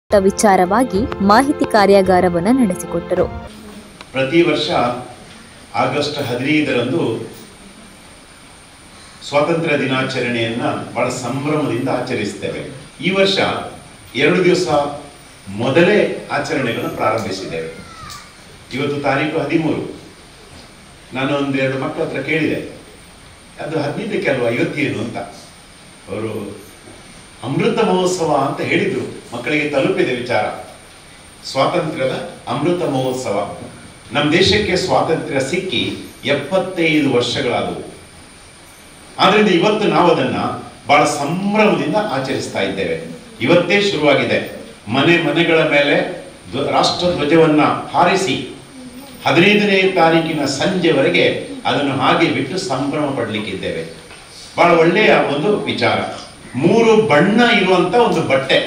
ವಿಚಾರವಾಗಿ ಮಾಹಿತಿ ಕಾರ್ಯಾಗಾರವನ್ನು ನಡೆಸಿಕೊಟ್ಟರು ಪ್ರತಿ ವರ್ಷ ಆಗಸ್ಟ್ ಹದಿನೈದರಂದು ಸ್ವಾತಂತ್ರ್ಯ ದಿನಾಚರಣೆಯನ್ನ ಬಹಳ ಸಂಭ್ರಮದಿಂದ ಆಚರಿಸ್ತೇವೆ ಈ ವರ್ಷ ಎರಡು ದಿವಸ ಮೊದಲೇ ಆಚರಣೆಗಳನ್ನು ಪ್ರಾರಂಭಿಸಿದ್ದೇವೆ ಇವತ್ತು ತಾರೀಕು ಹದಿಮೂರು ನಾನು ಒಂದೆರಡು ಮಕ್ಕಳ ಹತ್ರ ಕೇಳಿದೆ ಅದು ಹದಿನೈದಕ್ಕೆ ಅಲ್ವಾ ಇವತ್ತೇನು ಅಂತ ಅವರು ಅಮೃತ ಮಹೋತ್ಸವ ಅಂತ ಹೇಳಿದ್ರು ಮಕ್ಕಳಿಗೆ ತಲುಪಿದೆ ವಿಚಾರ ಸ್ವಾತಂತ್ರ್ಯದ ಅಮೃತ ಮಹೋತ್ಸವ ನಮ್ಮ ದೇಶಕ್ಕೆ ಸ್ವಾತಂತ್ರ್ಯ ಸಿಕ್ಕಿ ಎಪ್ಪತ್ತೈದು ವರ್ಷಗಳಾದವು ಆದ್ರಿಂದ ಇವತ್ತು ನಾವು ಅದನ್ನ ಬಹಳ ಸಂಭ್ರಮದಿಂದ ಆಚರಿಸ್ತಾ ಇದ್ದೇವೆ ಇವತ್ತೇ ಶುರುವಾಗಿದೆ ಮನೆ ಮನೆಗಳ ಮೇಲೆ ಧ್ವ- ರಾಷ್ಟ್ರ ಧ್ವಜವನ್ನ ಹಾರಿಸಿ ಹದಿನೈದನೇ ತಾರೀಕಿನ ಸಂಜೆವರೆಗೆ ಅದನ್ನು ಹಾಗೆ ಬಿಟ್ಟು ಸಂಭ್ರಮ ಪಡಲಿಕ್ಕಿದ್ದೇವೆ ಬಹಳ ಒಳ್ಳೆಯ ಒಂದು ವಿಚಾರ ಮೂರು ಬಣ್ಣ ಇರುವಂತ ಒಂದು ಬಟ್ಟೆ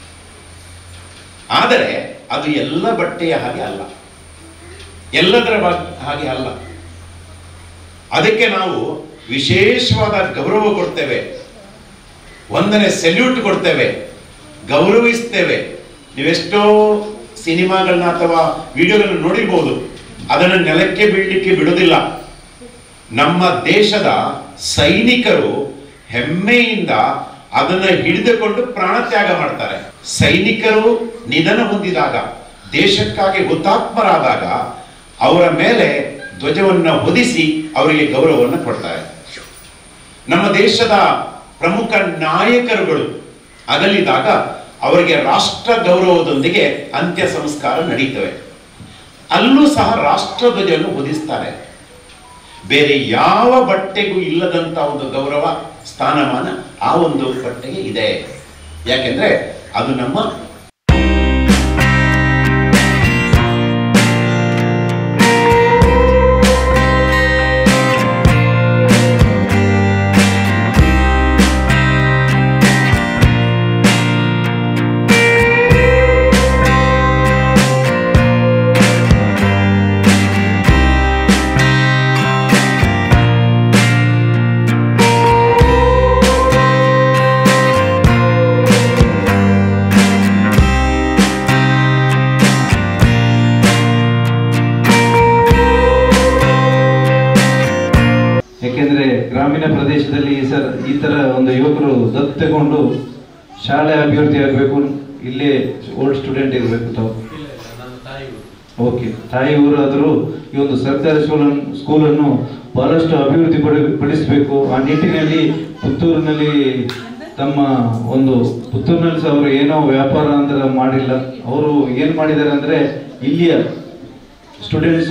ಆದರೆ ಅದು ಎಲ್ಲ ಬಟ್ಟೆಯ ಹಾಗೆ ಅಲ್ಲ ಎಲ್ಲದರ ಬ- ಹಾಗೆ ಅಲ್ಲ ಅದಕ್ಕೆ ನಾವು ವಿಶೇಷವಾದ ಗೌರವ ಕೊಡ್ತೇವೆ ಒಂದನೇ ಸೆಲ್ಯೂಟ್ ಕೊಡ್ತೇವೆ ಗೌರವಿಸ್ತೇವೆ ನೀವೆಷ್ಟೋ ಸಿನಿಮಾಗಳನ್ನ ಅಥವಾ ವಿಡಿಯೋಗಳನ್ನ ನೋಡಿರ್ಬೋದು ಅದನ್ನು ನೆಲಕ್ಕೆ ಬೀಳಲಿಕ್ಕೆ ಬಿಡುವುದಿಲ್ಲ ನಮ್ಮ ದೇಶದ ಸೈನಿಕರು ಹೆಮ್ಮೆಯಿಂದ ಅದನ್ನ ಹಿಡಿದುಕೊಂಡು ಪ್ರಾಣತ್ಯಾಗ ಮಾಡ್ತಾರೆ ಸೈನಿಕರು ನಿಧನ ಹೊಂದಿದಾಗ ದೇಶಕ್ಕಾಗಿ ಹುತಾತ್ಮರಾದಾಗ ಅವರ ಮೇಲೆ ಧ್ವಜವನ್ನ ಹೊದಿಸಿ ಅವರಿಗೆ ಗೌರವವನ್ನು ಕೊಡ್ತಾರೆ ನಮ್ಮ ದೇಶದ ಪ್ರಮುಖ ನಾಯಕರುಗಳು ಅಗಲಿದಾಗ ಅವರಿಗೆ ರಾಷ್ಟ್ರ ಗೌರವದೊಂದಿಗೆ ಅಂತ್ಯ ಸಂಸ್ಕಾರ ನಡೀತವೆ ಅಲ್ಲೂ ಸಹ ರಾಷ್ಟ್ರಧ್ವಜವನ್ನು ಹೊದಿಸ್ತಾರೆ ಬೇರೆ ಯಾವ ಬಟ್ಟೆಗೂ ಇಲ್ಲದಂತ ಒಂದು ಗೌರವ ಸ್ಥಾನಮಾನ ಆ ಒಂದು ಬಟ್ಟೆಗೆ ಇದೆ ಯಾಕೆಂದ್ರೆ ಅದು ನಮ್ಮ ಯಾಕೆಂದ್ರೆ ಗ್ರಾಮೀಣ ಪ್ರದೇಶದಲ್ಲಿ ಈ ಸರ್ ಈ ತರ ಒಂದು ಯುವಕರು ದತ್ತು ತಗೊಂಡು ಶಾಲೆ ಅಭಿವೃದ್ಧಿ ಆಗಬೇಕು ಇಲ್ಲೇ ಓಲ್ಡ್ ಸ್ಟೂಡೆಂಟ್ ಇರಬೇಕು ತಾವು ಓಕೆ ತಾಯಿ ಊರಾದರೂ ಈ ಒಂದು ಸರ್ಕಾರಿ ಸ್ಕೂಲನ್ನು ಸ್ಕೂಲನ್ನು ಬಹಳಷ್ಟು ಅಭಿವೃದ್ಧಿ ಪಡಿ ಪಡಿಸಬೇಕು ಆ ನಿಟ್ಟಿನಲ್ಲಿ ಪುತ್ತೂರಿನಲ್ಲಿ ತಮ್ಮ ಒಂದು ಪುತ್ತೂರಿನಲ್ಲಿ ಸಹ ಅವರು ಏನೋ ವ್ಯಾಪಾರ ಅಂತ ಮಾಡಿಲ್ಲ ಅವರು ಏನು ಮಾಡಿದ್ದಾರೆ ಅಂದ್ರೆ ಇಲ್ಲಿಯ ಸ್ಟೂಡೆಂಟ್ಸ್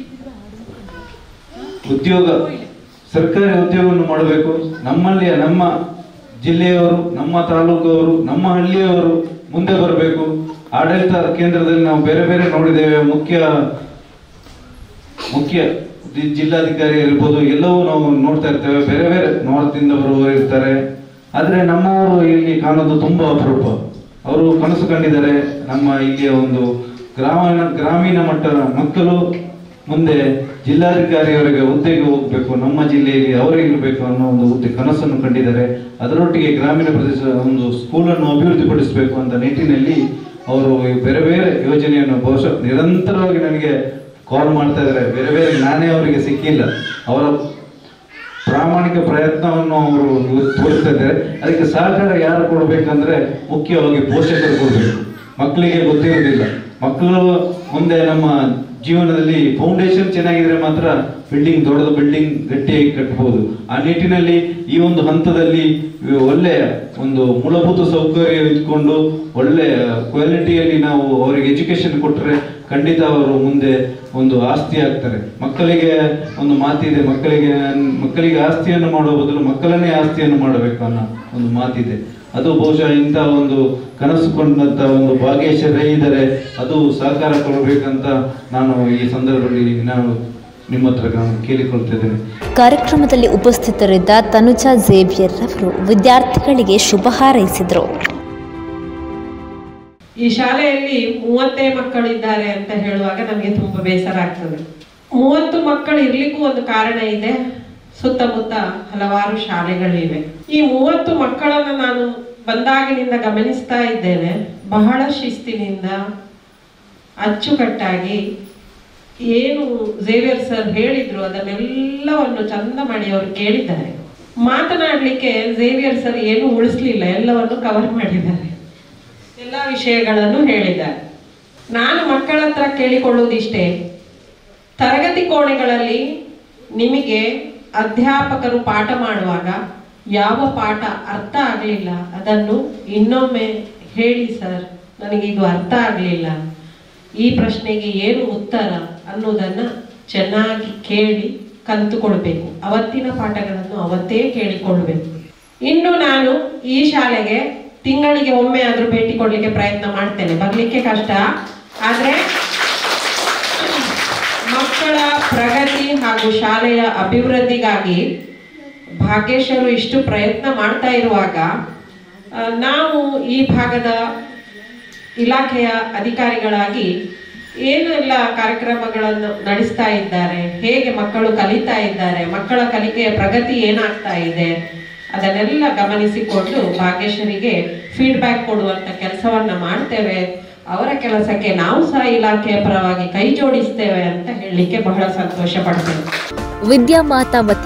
ಉದ್ಯೋಗ ಸರ್ಕಾರಿ ಉದ್ಯೋಗವನ್ನು ಮಾಡಬೇಕು ನಮ್ಮಲ್ಲಿ ನಮ್ಮ ಜಿಲ್ಲೆಯವರು ನಮ್ಮ ತಾಲೂಕವರು ನಮ್ಮ ಹಳ್ಳಿಯವರು ಮುಂದೆ ಬರಬೇಕು ಆಡಳಿತ ಕೇಂದ್ರದಲ್ಲಿ ನಾವು ಬೇರೆ ಬೇರೆ ನೋಡಿದ್ದೇವೆ ಮುಖ್ಯ ಮುಖ್ಯ ಜಿ- ಜಿಲ್ಲಾಧಿಕಾರಿ ಇರ್ಬೋದು ಎಲ್ಲವೂ ನಾವು ನೋಡ್ತಾ ಇರ್ತೇವೆ ಬೇರೆ ಬೇರೆ ನಾರ್ತ್ ಇಂದ ಬರುವವರು ಇರ್ತಾರೆ ಆದ್ರೆ ನಮ್ಮವರು ಇಲ್ಲಿ ಕಾಣೋದು ತುಂಬಾ ಅಪರೂಪ ಅವರು ಕನಸು ಕಂಡಿದ್ದಾರೆ ನಮ್ಮ ಇಲ್ಲಿಯ ಒಂದು ಗ್ರಾಮೀಣ ಗ್ರಾಮೀಣ ಮಟ್ಟದ ಮಕ್ಕಳು ಮುಂದೆ ಜಿಲ್ಲಾಧಿಕಾರಿಯವರಿಗೆ ಹುದ್ದೆಗೆ ಹೋಗ್ಬೇಕು ನಮ್ಮ ಜಿಲ್ಲೆಯಲ್ಲಿ ಅವರೇ ಇರಬೇಕು ಅನ್ನೋ ಒಂದು ಹುದ್ದೆ ಕನಸನ್ನು ಕಂಡಿದ್ದಾರೆ ಅದರೊಟ್ಟಿಗೆ ಗ್ರಾಮೀಣ ಪ್ರದೇಶ ಒಂದು ಸ್ಕೂಲನ್ನು ಅಭಿವೃದ್ಧಿಪಡಿಸಬೇಕು ಅಂತ ನಿಟ್ಟಿನಲ್ಲಿ ಅವರು ಈ ಬೇರೆ ಬೇರೆ ಯೋಜನೆಯನ್ನು ಬಹುಶಃ ನಿರಂತರವಾಗಿ ನನಗೆ ಕಾಲ್ ಮಾಡ್ತಾ ಇದ್ದಾರೆ ಬೇರೆ ಬೇರೆ ನಾನೇ ಅವರಿಗೆ ಸಿಕ್ಕಿಲ್ಲ ಅವರ ಪ್ರಾಮಾಣಿಕ ಪ್ರಯತ್ನವನ್ನು ಅವರು ಇವತ್ತು ತೋರಿಸ್ತಾ ಇದ್ದಾರೆ ಅದಕ್ಕೆ ಸಹಕಾರ ಯಾರು ಕೊಡಬೇಕಂದ್ರೆ ಮುಖ್ಯವಾಗಿ ಪೋಷಕರು ಕೊಡಬೇಕು ಮಕ್ಕಳಿಗೆ ಗೊತ್ತಿರೋದಿಲ್ಲ ಮಕ್ಕಳು ಮುಂದೆ ನಮ್ಮ ಜೀವನದಲ್ಲಿ ಫೌಂಡೇಶನ್ ಚೆನ್ನಾಗಿದ್ರೆ ಮಾತ್ರ ಬಿಲ್ಡಿಂಗ್ ದೊಡ್ಡದ ಬಿಲ್ಡಿಂಗ್ ಗಟ್ಟಿಯಾಗಿ ಕಟ್ಟಬಹುದು ಆ ನಿಟ್ಟಿನಲ್ಲಿ ಈ ಒಂದು ಹಂತದಲ್ಲಿ ಒಳ್ಳೆಯ ಒಂದು ಮೂಲಭೂತ ಸೌಕರ್ಯ ಇಟ್ಕೊಂಡು ಒಳ್ಳೆ ಕ್ವಾಲಿಟಿಯಲ್ಲಿ ನಾವು ಅವರಿಗೆ ಎಜುಕೇಶನ್ ಕೊಟ್ಟರೆ ಖಂಡಿತ ಅವರು ಮುಂದೆ ಒಂದು ಆಸ್ತಿ ಆಗ್ತಾರೆ ಮಕ್ಕಳಿಗೆ ಒಂದು ಮಾತಿದೆ ಮಕ್ಕಳಿಗೆ ಮಕ್ಕಳಿಗೆ ಆಸ್ತಿಯನ್ನು ಮಾಡುವ ಬದಲು ಮಕ್ಕಳನ್ನೇ ಆಸ್ತಿಯನ್ನು ಮಾಡಬೇಕು ಅನ್ನೋ ಒಂದು ಮಾತಿದೆ ಅದು ಬಹುಶಃ ಇಂಥ ಒಂದು ಕನಸು ಕೊಂಡಂತ ಒಂದು ಭಾಗ್ಯಶ ರೈ ಇದ್ದಾರೆ ಅದು ಸಹಕಾರ ಕೊಡಬೇಕಂತ ನಾನು ಈ ಸಂದರ್ಭದಲ್ಲಿ ನಾನು ನಿಮ್ಮ ಹತ್ರ ನಾನು ಕೇಳಿಕೊಳ್ತಿದ್ದೇನೆ ಕಾರ್ಯಕ್ರಮದಲ್ಲಿ ಉಪಸ್ಥಿತರಿದ್ದ ತನುಜಾ ಝೇವಿಯರ್ ರವರು ವಿದ್ಯಾರ್ಥಿಗಳಿಗೆ ಶುಭ ಹಾರೈಸಿದರು ಈ ಶಾಲೆಯಲ್ಲಿ ಮೂವತ್ತೇ ಮಕ್ಕಳಿದ್ದಾರೆ ಅಂತ ಹೇಳುವಾಗ ನನಗೆ ತುಂಬಾ ಬೇಸರ ಆಗ್ತದೆ ಮೂವತ್ತು ಮಕ್ಕಳು ಇರ್ಲಿಕ್ಕೂ ಒಂದು ಕಾರಣ ಇದೆ ಸುತ್ತಮುತ್ತ ಹಲವಾರು ಶಾಲೆಗಳಿವೆ ಈ ಮೂವತ್ತು ಮಕ್ಕಳನ್ನ ನಾನು ಬಂದಾಗಿನಿಂದ ಗಮನಿಸ್ತಾ ಇದ್ದೇನೆ ಬಹಳ ಶಿಸ್ತಿನಿಂದ ಅಚ್ಚುಕಟ್ಟಾಗಿ ಏನು ಝೇವಿಯರ್ ಸರ್ ಹೇಳಿದ್ರು ಅದನ್ನೆಲ್ಲವನ್ನು ಚಂದ ಮಾಡಿ ಅವರು ಕೇಳಿದ್ದಾರೆ ಮಾತನಾಡಲಿಕ್ಕೆ ಝೇವಿಯರ್ ಸರ್ ಏನು ಉಳಿಸ್ಲಿಲ್ಲ ಎಲ್ಲವನ್ನು ಕವರ್ ಮಾಡಿದ್ದಾರೆ ಎಲ್ಲ ವಿಷಯಗಳನ್ನು ಹೇಳಿದ್ದಾರೆ ನಾನು ಮಕ್ಕಳ ಹತ್ರ ಕೇಳಿಕೊಳ್ಳುವುದಿಷ್ಟೇ ತರಗತಿ ಕೋಣೆಗಳಲ್ಲಿ ನಿಮಗೆ ಅಧ್ಯಾಪಕರು ಪಾಠ ಮಾಡುವಾಗ ಯಾವ ಪಾಠ ಅರ್ಥ ಆಗಲಿಲ್ಲ ಅದನ್ನು ಇನ್ನೊಮ್ಮೆ ಹೇಳಿ ಸರ್ ನನಗಿದು ಅರ್ಥ ಆಗಲಿಲ್ಲ ಈ ಪ್ರಶ್ನೆಗೆ ಏನು ಉತ್ತರ ಅನ್ನೋದನ್ನ ಚೆನ್ನಾಗಿ ಕೇಳಿ ಕಲಿತುಕೊಳ್ಬೇಕು ಅವತ್ತಿನ ಪಾಠಗಳನ್ನು ಅವತ್ತೇ ಕೇಳಿಕೊಳ್ಬೇಕು ಇನ್ನು ನಾನು ಈ ಶಾಲೆಗೆ ತಿಂಗಳಿಗೆ ಒಮ್ಮೆ ಆದ್ರೂ ಭೇಟಿ ಕೊಡ್ಲಿಕ್ಕೆ ಪ್ರಯತ್ನ ಮಾಡ್ತೇನೆ ಬರ್ಲಿಕ್ಕೆ ಕಷ್ಟ ಆದ್ರೆ ಮಕ್ಕಳ ಪ್ರಗತಿ ಹಾಗೂ ಶಾಲೆಯ ಅಭಿವೃದ್ಧಿಗಾಗಿ ಭಾಗ್ಯೇಶ್ವರು ಇಷ್ಟು ಪ್ರಯತ್ನ ಮಾಡ್ತಾ ಇರುವಾಗ ಆ, ನಾವು ಈ ಭಾಗದ ಇಲಾಖೆಯ ಅಧಿಕಾರಿಗಳಾಗಿ ಏನು ಎಲ್ಲ ಕಾರ್ಯಕ್ರಮಗಳನ್ನು ನಡೆಸ್ತಾ ಇದ್ದಾರೆ ಹೇಗೆ ಮಕ್ಕಳು ಕಲಿತಾ ಇದ್ದಾರೆ ಮಕ್ಕಳ ಕಲಿಕೆಯ ಪ್ರಗತಿ ಏನಾಗ್ತಾ ಇದೆ ಅದನ್ನೆಲ್ಲ ಗಮನಿಸಿಕೊಂಡು ಭಾಗ್ಯೇಶ್ವರಿಗೆ ಫೀಡ್ಬ್ಯಾಕ್ ಕೊಡುವಂತ ಕೆಲಸವನ್ನ ಮಾಡ್ತೇವೆ ಅವರ ಕೆಲಸಕ್ಕೆ ನಾವು ಸಹ ಇಲಾಖೆಯ ಪರವಾಗಿ ಕೈ ಜೋಡಿಸ್ತೇವೆ ಅಂತ ಹೇಳಲಿಕ್ಕೆ ಬಹಳ ಸಂತೋಷ ಪಡ್ತೇವೆ ವಿದ್ಯಾಮಾತಾ ವತಿ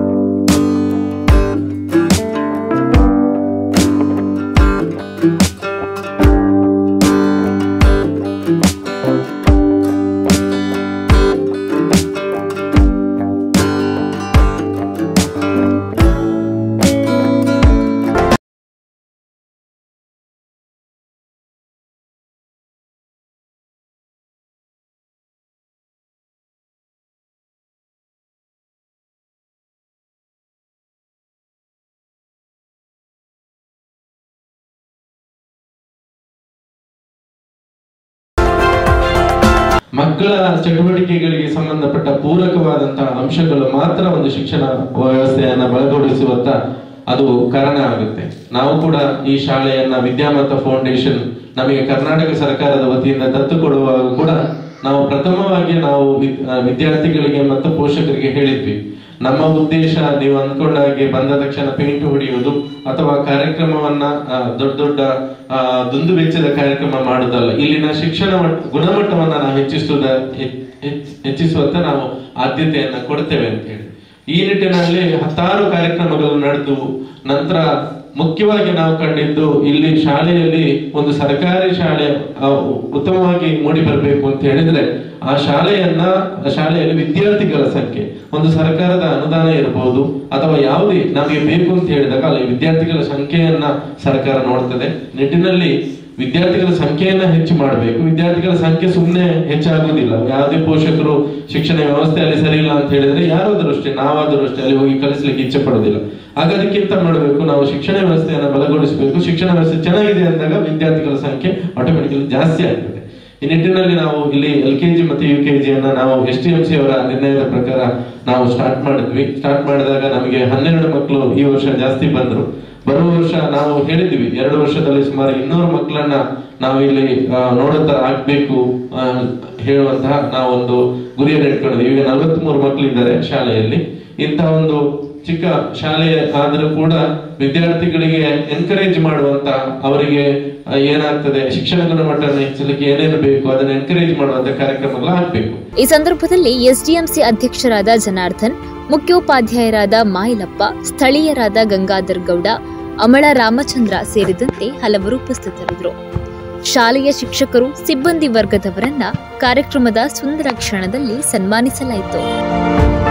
ಮಕ್ಕಳ ಚಟುವಟಿಕೆಗಳಿಗೆ ಸಂಬಂಧಪಟ್ಟ ಪೂರಕವಾದಂತಹ ಅಂಶಗಳು ಮಾತ್ರ ಒಂದು ಶಿಕ್ಷಣ ವ್ಯವಸ್ಥೆಯನ್ನ ಬಲಗೊಳಿಸುವತ್ತ ಅದು ಕಾರಣ ಆಗುತ್ತೆ ನಾವು ಕೂಡ ಈ ಶಾಲೆಯನ್ನ ವಿದ್ಯಾಮತ ಫೌಂಡೇಶನ್ ನಮಗೆ ಕರ್ನಾಟಕ ಸರ್ಕಾರದ ವತಿಯಿಂದ ದತ್ತು ಕೊಡುವಾಗ ಕೂಡ ನಾವು ಪ್ರಥಮವಾಗಿ ನಾವು ವಿದ್- ಆ, ವಿದ್ಯಾರ್ಥಿಗಳಿಗೆ ಮತ್ತು ಪೋಷಕರಿಗೆ ಹೇಳಿದ್ವಿ ನಮ್ಮ ಉದ್ದೇಶ ನೀವು ಅಂದ್ಕೊಂಡ ಹಾಗೆ ಬಂದ ತಕ್ಷಣ ಪೇಂಟ್ ಹೊಡೆಯುವುದು ಅಥವಾ ಕಾರ್ಯಕ್ರಮವನ್ನ ಆ, ದೊಡ್ಡ ದೊಡ್ಡ ಆ, ದುಂದು ವೆಚ್ಚದ ಕಾರ್ಯಕ್ರಮ ಮಾಡುವುದಲ್ಲ ಇಲ್ಲಿನ ಶಿಕ್ಷಣ ಮಟ್ಟ- ಗುಣಮಟ್ಟವನ್ನ ನಾವು ಹೆಚ್ಚಿಸುವುದ ಹೆಚ್- ಹೆಚ್- ಹೆಚ್ಚಿಸುವಂತ ನಾವು ಆದ್ಯತೆಯನ್ನ ಕೊಡ್ತೇವೆ ಅಂತ ಹೇಳಿ ಈ ನಿಟ್ಟಿನಲ್ಲಿ ಹತ್ತಾರು ಕಾರ್ಯಕ್ರಮಗಳು ನಡೆದು ನಂತರ ಮುಖ್ಯವಾಗಿ ನಾವು ಕಂಡಿದ್ದು ಇಲ್ಲಿ ಶಾಲೆಯಲ್ಲಿ ಒಂದು ಸರ್ಕಾರಿ ಶಾಲೆ ಆ, ಉತ್ತಮವಾಗಿ ಮೂಡಿ ಬರಬೇಕು ಅಂತ ಹೇಳಿದ್ರೆ ಆ ಶಾಲೆಯನ್ನ ಆ ಶಾಲೆಯಲ್ಲಿ ವಿದ್ಯಾರ್ಥಿಗಳ ಸಂಖ್ಯೆ ಒಂದು ಸರ್ಕಾರದ ಅನುದಾನ ಇರಬಹುದು ಅಥವಾ ಯಾವುದೇ ನಮಗೆ ಬೇಕು ಅಂತ ಹೇಳಿದಾಗ ಅಲ್ಲಿ ವಿದ್ಯಾರ್ಥಿಗಳ ಸಂಖ್ಯೆಯನ್ನ ಸರ್ಕಾರ ನೋಡ್ತದೆ ನಿಟ್ಟಿನಲ್ಲಿ ವಿದ್ಯಾರ್ಥಿಗಳ ಸಂಖ್ಯೆಯನ್ನ ಹೆಚ್ಚು ಮಾಡಬೇಕು ವಿದ್ಯಾರ್ಥಿಗಳ ಸಂಖ್ಯೆ ಸುಮ್ಮನೆ ಹೆಚ್ಚಾಗುವುದಿಲ್ಲ ಯಾವುದೇ ಪೋಷಕರು ಶಿಕ್ಷಣ ವ್ಯವಸ್ಥೆಯಲ್ಲಿ ಸರಿ ಇಲ್ಲ ಅಂತ ಹೇಳಿದ್ರೆ ಯಾರಾದರೂ ಅಷ್ಟೇ ನಾವಾದರೂ ಅಷ್ಟೇ ಅಲ್ಲಿ ಹೋಗಿ ಕಲಿಸ್ಲಿಕ್ಕೆ ಇಚ್ಛೆ ಪಡೋದಿಲ್ಲ ಆಗ ಅದಕ್ಕಿಂತ ಮಾಡಬೇಕು ನಾವು ಶಿಕ್ಷಣ ವ್ಯವಸ್ಥೆಯನ್ನ ಬಲಗೊಳಿಸಬೇಕು ಶಿಕ್ಷಣ ವ್ಯವಸ್ಥೆ ಚೆನ್ನಾಗಿದೆ ಅಂದಾಗ ವಿದ್ಯಾರ್ಥಿಗಳ ಸಂಖ್ಯೆ ಆಟೋಮೆಟಿಕಲಿ ಜಾಸ್ತಿ ಆಗ್ತದೆ ಈ ನಿಟ್ಟಿನಲ್ಲಿ ನಾವು ಇಲ್ಲಿ ಎಲ್ ಕೆ ಜಿ ಮತ್ತು ಯು ಕೆ ಜಿಯನ್ನ ನಾವು ಎಸ್ ಟಿ ಎಂ ಸಿ ಅವರ ನಿರ್ಣಯದ ಪ್ರಕಾರ ನಾವು ಸ್ಟಾರ್ಟ್ ಮಾಡಿದ್ವಿ ಸ್ಟಾರ್ಟ್ ಮಾಡಿದಾಗ ನಮಗೆ ಹನ್ನೆರಡು ಮಕ್ಕಳು ಈ ವರ್ಷ ಜಾಸ್ತಿ ಬಂದ್ರು ಬರುವ ವರ್ಷ ನಾವು ಹೇಳಿದ್ವಿ ಎರಡು ವರ್ಷದಲ್ಲಿ ಸುಮಾರು ಇನ್ನೂರು ಮಕ್ಕಳನ್ನ ನಾವು ಇಲ್ಲಿ ಆ, ನೋಡೋ ತರ ಆಗ್ಬೇಕು ಆ, ಹೇಳುವಂತಹ ನಾವೊಂದು ಗುರಿಯನ್ನು ಇಟ್ಕೊಂಡಿದ್ವಿ ಈಗ ನಲವತ್ಮೂರು ಮಕ್ಕಳಿದ್ದಾರೆ ಶಾಲೆಯಲ್ಲಿ ಇಂತಹ ಒಂದು ಚಿಕ್ಕ ಶಾಲೆ ಆದರೂ ಕೂಡ ವಿದ್ಯಾರ್ಥಿಗಳಿಗೆ ಎನ್ಕರೇಜ್ ಮಾಡುವಂತ ಅವರಿಗೆ ಆ, ಏನಾಗ್ತದೆ ಶಿಕ್ಷಣ ಗುಣಮಟ್ಟವನ್ನು ಹೆಚ್ಚಲಿಕ್ಕೆ ಏನೇನು ಬೇಕು ಅದನ್ನು ಎನ್ಕರೇಜ್ ಮಾಡುವಂತ ಕಾರ್ಯಕ್ರಮಗಳು ಆಗ್ಬೇಕು ಈ ಸಂದರ್ಭದಲ್ಲಿ ಎಸ್ಡಿಎಂಸಿ ಅಧ್ಯಕ್ಷರಾದ ಜನಾರ್ದನ್ ಮುಖ್ಯೋಪಾಧ್ಯಾಯರಾದ ಮಾಯಿಲಪ್ಪ ಸ್ಥಳೀಯರಾದ ಗಂಗಾಧರ್ ಗೌಡ ಅಮಳ ರಾಮಚಂದ್ರ ಸೇರಿದಂತೆ ಹಲವರು ಉಪಸ್ಥಿತರಿದ್ದರು ಶಾಲೆಯ ಶಿಕ್ಷಕರು ಸಿಬ್ಬಂದಿ ವರ್ಗದವರನ್ನ ಕಾರ್ಯಕ್ರಮದ ಸುಂದರ ಕ್ಷಣದಲ್ಲಿ ಸನ್ಮಾನಿಸಲಾಯಿತು